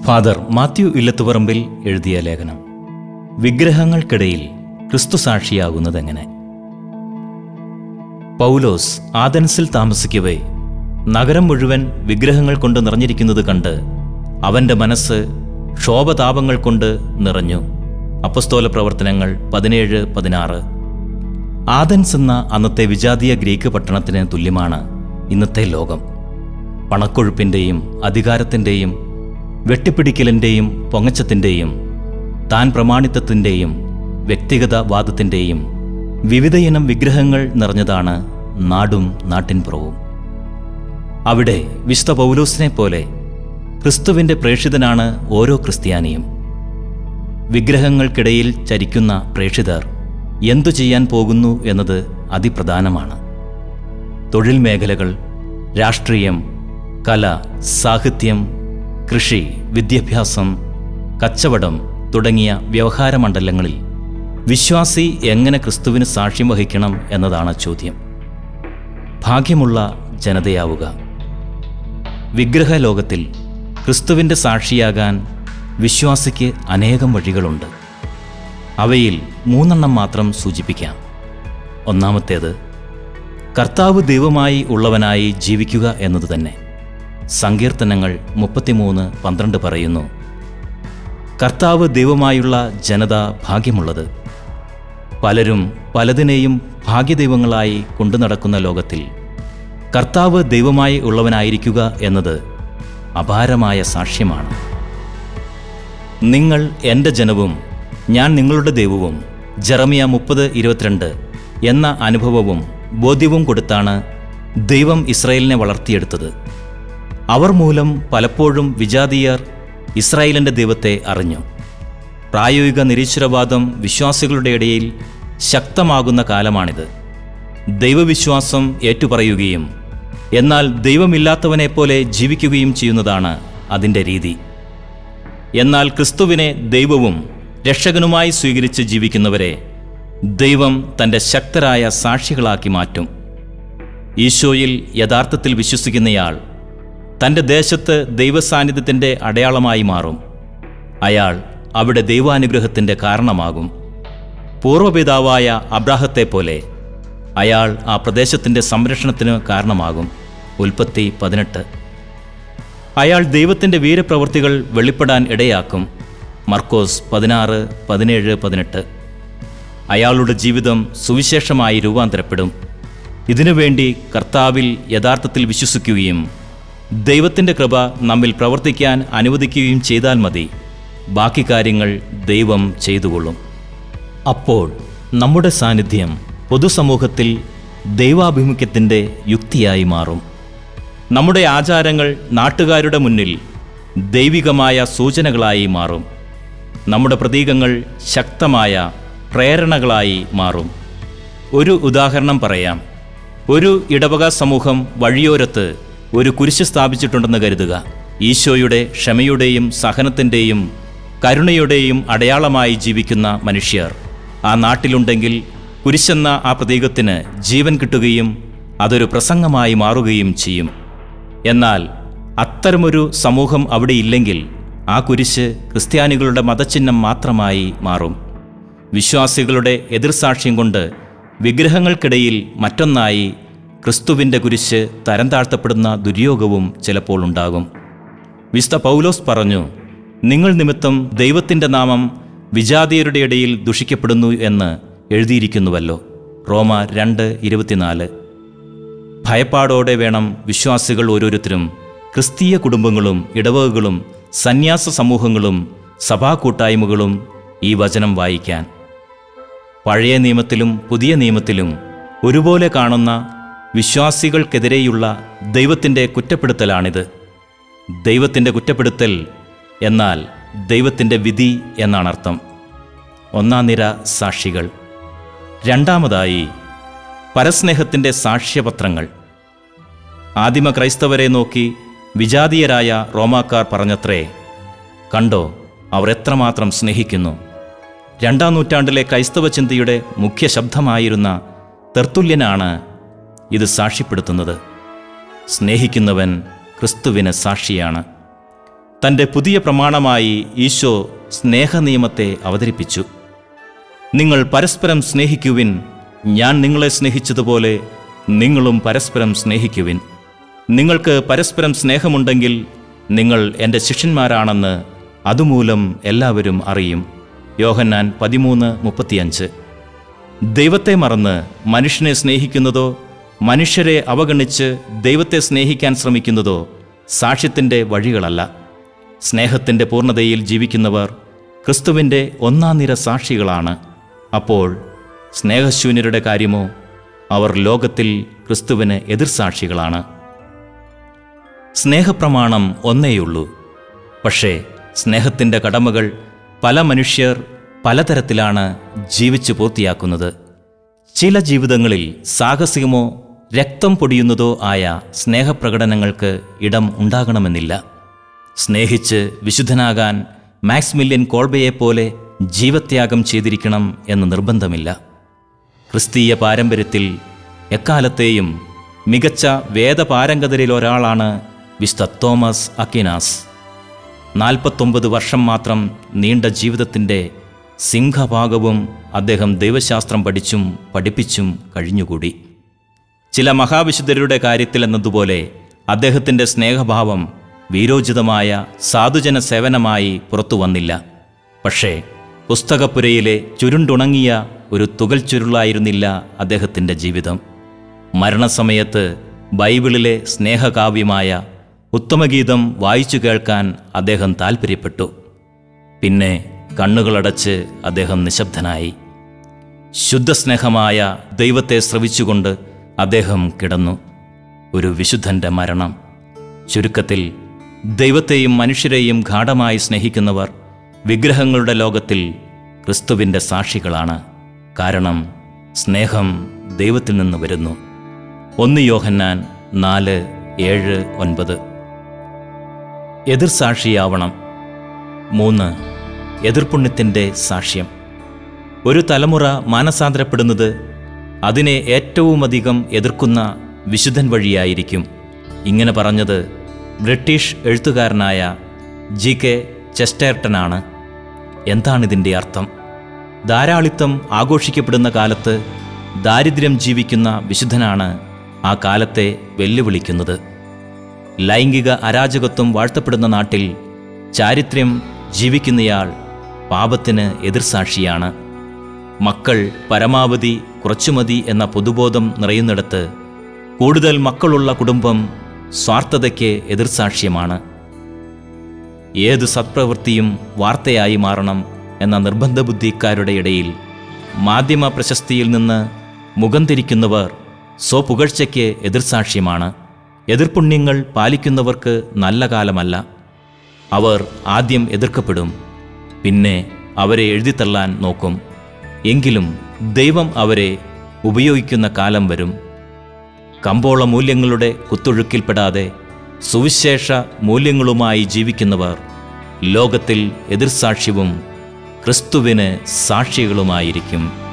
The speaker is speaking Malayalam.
ഫാദർ മാത്യു ഇല്ലത്തുപറമ്പിൽ എഴുതിയ ലേഖനം വിഗ്രഹങ്ങൾക്കിടയിൽ ക്രിസ്തു സാക്ഷിയാകുന്നതെങ്ങനെ പൗലോസ് ആദൻസിൽ താമസിക്കവേ നഗരം മുഴുവൻ വിഗ്രഹങ്ങൾ കൊണ്ട് നിറഞ്ഞിരിക്കുന്നത് കണ്ട് അവന്റെ മനസ്സ് ക്ഷോഭതാപങ്ങൾ കൊണ്ട് നിറഞ്ഞു അപ്പസ്തോല പ്രവർത്തനങ്ങൾ പതിനേഴ് പതിനാറ് ആദൻസ് എന്ന അന്നത്തെ വിജാതീയ ഗ്രീക്ക് പട്ടണത്തിന് തുല്യമാണ് ഇന്നത്തെ ലോകം പണക്കൊഴുപ്പിൻ്റെയും അധികാരത്തിൻ്റെയും വെട്ടിപ്പിടിക്കലിൻ്റെയും പൊങ്ങച്ചത്തിൻ്റെയും താൻ പ്രമാണിത്വത്തിൻ്റെയും വ്യക്തിഗത വാദത്തിൻ്റെയും വിവിധയിനം വിഗ്രഹങ്ങൾ നിറഞ്ഞതാണ് നാടും നാട്ടിൻപുറവും അവിടെ വിശുദ്ധ പൗലോസിനെ പോലെ ക്രിസ്തുവിൻ്റെ പ്രേക്ഷിതനാണ് ഓരോ ക്രിസ്ത്യാനിയും വിഗ്രഹങ്ങൾക്കിടയിൽ ചരിക്കുന്ന പ്രേക്ഷിതർ എന്തു ചെയ്യാൻ പോകുന്നു എന്നത് അതിപ്രധാനമാണ് തൊഴിൽ മേഖലകൾ രാഷ്ട്രീയം കല സാഹിത്യം കൃഷി വിദ്യാഭ്യാസം കച്ചവടം തുടങ്ങിയ വ്യവഹാര മണ്ഡലങ്ങളിൽ വിശ്വാസി എങ്ങനെ ക്രിസ്തുവിന് സാക്ഷ്യം വഹിക്കണം എന്നതാണ് ചോദ്യം ഭാഗ്യമുള്ള ജനതയാവുക വിഗ്രഹ ലോകത്തിൽ ക്രിസ്തുവിൻ്റെ സാക്ഷിയാകാൻ വിശ്വാസിക്ക് അനേകം വഴികളുണ്ട് അവയിൽ മൂന്നെണ്ണം മാത്രം സൂചിപ്പിക്കാം ഒന്നാമത്തേത് കർത്താവ് ദൈവമായി ഉള്ളവനായി ജീവിക്കുക എന്നത് തന്നെ സങ്കീർത്തനങ്ങൾ മുപ്പത്തിമൂന്ന് പന്ത്രണ്ട് പറയുന്നു കർത്താവ് ദൈവമായുള്ള ജനത ഭാഗ്യമുള്ളത് പലരും പലതിനെയും ഭാഗ്യദൈവങ്ങളായി കൊണ്ടു നടക്കുന്ന ലോകത്തിൽ കർത്താവ് ദൈവമായി ഉള്ളവനായിരിക്കുക എന്നത് അപാരമായ സാക്ഷ്യമാണ് നിങ്ങൾ എൻ്റെ ജനവും ഞാൻ നിങ്ങളുടെ ദൈവവും ജെറമിയ മുപ്പത് ഇരുപത്തിരണ്ട് എന്ന അനുഭവവും ബോധ്യവും കൊടുത്താണ് ദൈവം ഇസ്രായേലിനെ വളർത്തിയെടുത്തത് അവർ മൂലം പലപ്പോഴും വിജാതീയർ ഇസ്രായേലിൻ്റെ ദൈവത്തെ അറിഞ്ഞു പ്രായോഗിക നിരീശ്വരവാദം വിശ്വാസികളുടെ ഇടയിൽ ശക്തമാകുന്ന കാലമാണിത് ദൈവവിശ്വാസം ഏറ്റുപറയുകയും എന്നാൽ ദൈവമില്ലാത്തവനെപ്പോലെ ജീവിക്കുകയും ചെയ്യുന്നതാണ് അതിൻ്റെ രീതി എന്നാൽ ക്രിസ്തുവിനെ ദൈവവും രക്ഷകനുമായി സ്വീകരിച്ച് ജീവിക്കുന്നവരെ ദൈവം തൻ്റെ ശക്തരായ സാക്ഷികളാക്കി മാറ്റും ഈശോയിൽ യഥാർത്ഥത്തിൽ വിശ്വസിക്കുന്നയാൾ തൻ്റെ ദേശത്ത് ദൈവസാന്നിധ്യത്തിൻ്റെ അടയാളമായി മാറും അയാൾ അവിടെ ദൈവാനുഗ്രഹത്തിൻ്റെ കാരണമാകും പൂർവ്വപിതാവായ അബ്രാഹത്തെ പോലെ അയാൾ ആ പ്രദേശത്തിൻ്റെ സംരക്ഷണത്തിന് കാരണമാകും ഉൽപ്പത്തി പതിനെട്ട് അയാൾ ദൈവത്തിൻ്റെ വീരപ്രവൃത്തികൾ വെളിപ്പെടാൻ ഇടയാക്കും മർക്കോസ് പതിനാറ് പതിനേഴ് പതിനെട്ട് അയാളുടെ ജീവിതം സുവിശേഷമായി രൂപാന്തരപ്പെടും ഇതിനുവേണ്ടി കർത്താവിൽ യഥാർത്ഥത്തിൽ വിശ്വസിക്കുകയും ദൈവത്തിൻ്റെ കൃപ നമ്മിൽ പ്രവർത്തിക്കാൻ അനുവദിക്കുകയും ചെയ്താൽ മതി ബാക്കി കാര്യങ്ങൾ ദൈവം ചെയ്തുകൊള്ളും അപ്പോൾ നമ്മുടെ സാന്നിധ്യം പൊതുസമൂഹത്തിൽ ദൈവാഭിമുഖ്യത്തിൻ്റെ യുക്തിയായി മാറും നമ്മുടെ ആചാരങ്ങൾ നാട്ടുകാരുടെ മുന്നിൽ ദൈവികമായ സൂചനകളായി മാറും നമ്മുടെ പ്രതീകങ്ങൾ ശക്തമായ പ്രേരണകളായി മാറും ഒരു ഉദാഹരണം പറയാം ഒരു ഇടവക സമൂഹം വഴിയോരത്ത് ഒരു കുരിശ് സ്ഥാപിച്ചിട്ടുണ്ടെന്ന് കരുതുക ഈശോയുടെ ക്ഷമയുടെയും സഹനത്തിൻ്റെയും കരുണയുടെയും അടയാളമായി ജീവിക്കുന്ന മനുഷ്യർ ആ നാട്ടിലുണ്ടെങ്കിൽ കുരിശെന്ന ആ പ്രതീകത്തിന് ജീവൻ കിട്ടുകയും അതൊരു പ്രസംഗമായി മാറുകയും ചെയ്യും എന്നാൽ അത്തരമൊരു സമൂഹം അവിടെ ഇല്ലെങ്കിൽ ആ കുരിശ് ക്രിസ്ത്യാനികളുടെ മതചിഹ്നം മാത്രമായി മാറും വിശ്വാസികളുടെ എതിർസാക്ഷ്യം കൊണ്ട് വിഗ്രഹങ്ങൾക്കിടയിൽ മറ്റൊന്നായി ക്രിസ്തുവിൻ്റെ കുരിശ് തരം താഴ്ത്തപ്പെടുന്ന ദുര്യോഗവും ചിലപ്പോൾ ഉണ്ടാകും വിശുദ്ധ പൗലോസ് പറഞ്ഞു നിങ്ങൾ നിമിത്തം ദൈവത്തിൻ്റെ നാമം വിജാതീയരുടെ ഇടയിൽ ദുഷിക്കപ്പെടുന്നു എന്ന് എഴുതിയിരിക്കുന്നുവല്ലോ റോമ രണ്ട് ഇരുപത്തിനാല് ഭയപ്പാടോടെ വേണം വിശ്വാസികൾ ഓരോരുത്തരും ക്രിസ്തീയ കുടുംബങ്ങളും ഇടവകകളും സന്യാസ സമൂഹങ്ങളും സഭാ കൂട്ടായ്മകളും ഈ വചനം വായിക്കാൻ പഴയ നിയമത്തിലും പുതിയ നിയമത്തിലും ഒരുപോലെ കാണുന്ന വിശ്വാസികൾക്കെതിരെയുള്ള ദൈവത്തിൻ്റെ കുറ്റപ്പെടുത്തലാണിത് ദൈവത്തിൻ്റെ കുറ്റപ്പെടുത്തൽ എന്നാൽ ദൈവത്തിൻ്റെ വിധി എന്നാണ് അർത്ഥം ഒന്നാം നിര സാക്ഷികൾ രണ്ടാമതായി പരസ്നേഹത്തിൻ്റെ സാക്ഷ്യപത്രങ്ങൾ ആദിമ ക്രൈസ്തവരെ നോക്കി വിജാതീയരായ റോമാക്കാർ പറഞ്ഞത്രേ കണ്ടോ അവർ എത്രമാത്രം സ്നേഹിക്കുന്നു രണ്ടാം നൂറ്റാണ്ടിലെ ക്രൈസ്തവ ചിന്തയുടെ മുഖ്യ ശബ്ദമായിരുന്ന തെർത്തുല്യനാണ് ഇത് സാക്ഷ്യപ്പെടുത്തുന്നത് സ്നേഹിക്കുന്നവൻ ക്രിസ്തുവിന് സാക്ഷിയാണ് തൻ്റെ പുതിയ പ്രമാണമായി ഈശോ സ്നേഹനിയമത്തെ അവതരിപ്പിച്ചു നിങ്ങൾ പരസ്പരം സ്നേഹിക്കുവിൻ ഞാൻ നിങ്ങളെ സ്നേഹിച്ചതുപോലെ നിങ്ങളും പരസ്പരം സ്നേഹിക്കുവിൻ നിങ്ങൾക്ക് പരസ്പരം സ്നേഹമുണ്ടെങ്കിൽ നിങ്ങൾ എൻ്റെ ശിഷ്യന്മാരാണെന്ന് അതുമൂലം എല്ലാവരും അറിയും യോഹന്നാൻ പതിമൂന്ന് മുപ്പത്തിയഞ്ച് ദൈവത്തെ മറന്ന് മനുഷ്യനെ സ്നേഹിക്കുന്നതോ മനുഷ്യരെ അവഗണിച്ച് ദൈവത്തെ സ്നേഹിക്കാൻ ശ്രമിക്കുന്നതോ സാക്ഷ്യത്തിൻ്റെ വഴികളല്ല സ്നേഹത്തിൻ്റെ പൂർണ്ണതയിൽ ജീവിക്കുന്നവർ ക്രിസ്തുവിൻ്റെ ഒന്നാം നിര സാക്ഷികളാണ് അപ്പോൾ സ്നേഹശൂന്യരുടെ കാര്യമോ അവർ ലോകത്തിൽ ക്രിസ്തുവിന് എതിർസാക്ഷികളാണ് സ്നേഹപ്രമാണം ഒന്നേയുള്ളൂ പക്ഷേ സ്നേഹത്തിൻ്റെ കടമകൾ പല മനുഷ്യർ പലതരത്തിലാണ് ജീവിച്ചു പൂർത്തിയാക്കുന്നത് ചില ജീവിതങ്ങളിൽ സാഹസികമോ രക്തം പൊടിയുന്നതോ ആയ സ്നേഹപ്രകടനങ്ങൾക്ക് ഇടം ഉണ്ടാകണമെന്നില്ല സ്നേഹിച്ച് വിശുദ്ധനാകാൻ മാക്സ്മില്യൻ കോൾബയെപ്പോലെ ജീവത്യാഗം ചെയ്തിരിക്കണം എന്ന് നിർബന്ധമില്ല ക്രിസ്തീയ പാരമ്പര്യത്തിൽ എക്കാലത്തെയും മികച്ച വേദപാരംഗതരിലൊരാളാണ് വിശുദ്ധ തോമസ് അക്കിനാസ് നാൽപ്പത്തൊമ്പത് വർഷം മാത്രം നീണ്ട ജീവിതത്തിൻ്റെ സിംഹഭാഗവും അദ്ദേഹം ദൈവശാസ്ത്രം പഠിച്ചും പഠിപ്പിച്ചും കഴിഞ്ഞുകൂടി ചില മഹാവിശുദ്ധരുടെ കാര്യത്തിലെന്നതുപോലെ അദ്ദേഹത്തിൻ്റെ സ്നേഹഭാവം വീരോചിതമായ സാധുജന സേവനമായി പുറത്തു വന്നില്ല പക്ഷേ പുസ്തകപ്പുരയിലെ ചുരുണ്ടുണങ്ങിയ ഒരു തുകൽ ചുരുളായിരുന്നില്ല അദ്ദേഹത്തിൻ്റെ ജീവിതം മരണസമയത്ത് ബൈബിളിലെ സ്നേഹകാവ്യമായ ഉത്തമഗീതം വായിച്ചു കേൾക്കാൻ അദ്ദേഹം താൽപ്പര്യപ്പെട്ടു പിന്നെ കണ്ണുകളടച്ച് അദ്ദേഹം നിശബ്ദനായി ശുദ്ധസ്നേഹമായ ദൈവത്തെ ശ്രവിച്ചുകൊണ്ട് അദ്ദേഹം കിടന്നു ഒരു വിശുദ്ധൻ്റെ മരണം ചുരുക്കത്തിൽ ദൈവത്തെയും മനുഷ്യരെയും ഗാഠമായി സ്നേഹിക്കുന്നവർ വിഗ്രഹങ്ങളുടെ ലോകത്തിൽ ക്രിസ്തുവിൻ്റെ സാക്ഷികളാണ് കാരണം സ്നേഹം ദൈവത്തിൽ നിന്ന് വരുന്നു ഒന്ന് യോഹന്നാൻ നാല് ഏഴ് ഒൻപത് എതിർസാക്ഷിയാവണം മൂന്ന് എതിർപുണ്യത്തിൻ്റെ സാക്ഷ്യം ഒരു തലമുറ മാനസാന്തരപ്പെടുന്നത് അതിനെ ഏറ്റവുമധികം എതിർക്കുന്ന വിശുദ്ധൻ വഴിയായിരിക്കും ഇങ്ങനെ പറഞ്ഞത് ബ്രിട്ടീഷ് എഴുത്തുകാരനായ ജി കെ ചെസ്റ്റേർട്ടനാണ് എന്താണിതിൻ്റെ അർത്ഥം ധാരാളിത്തം ആഘോഷിക്കപ്പെടുന്ന കാലത്ത് ദാരിദ്ര്യം ജീവിക്കുന്ന വിശുദ്ധനാണ് ആ കാലത്തെ വെല്ലുവിളിക്കുന്നത് ലൈംഗിക അരാജകത്വം വാഴ്ത്തപ്പെടുന്ന നാട്ടിൽ ചാരിത്ര്യം ജീവിക്കുന്നയാൾ പാപത്തിന് എതിർസാക്ഷിയാണ് മക്കൾ പരമാവധി കുറച്ചുമതി എന്ന പൊതുബോധം നിറയുന്നിടത്ത് കൂടുതൽ മക്കളുള്ള കുടുംബം സ്വാർത്ഥതയ്ക്ക് എതിർസാക്ഷ്യമാണ് ഏതു സത്പ്രവൃത്തിയും വാർത്തയായി മാറണം എന്ന നിർബന്ധ ബുദ്ധിക്കാരുടെ ഇടയിൽ മാധ്യമ പ്രശസ്തിയിൽ നിന്ന് മുഖം തിരിക്കുന്നവർ സ്വപുകഴ്ചയ്ക്ക് എതിർസാക്ഷ്യമാണ് എതിർപുണ്യങ്ങൾ പാലിക്കുന്നവർക്ക് നല്ല കാലമല്ല അവർ ആദ്യം എതിർക്കപ്പെടും പിന്നെ അവരെ എഴുതിത്തള്ളാൻ നോക്കും എങ്കിലും ദൈവം അവരെ ഉപയോഗിക്കുന്ന കാലം വരും കമ്പോള മൂല്യങ്ങളുടെ കുത്തൊഴുക്കിൽപ്പെടാതെ സുവിശേഷ മൂല്യങ്ങളുമായി ജീവിക്കുന്നവർ ലോകത്തിൽ എതിർസാക്ഷ്യവും ക്രിസ്തുവിന് സാക്ഷികളുമായിരിക്കും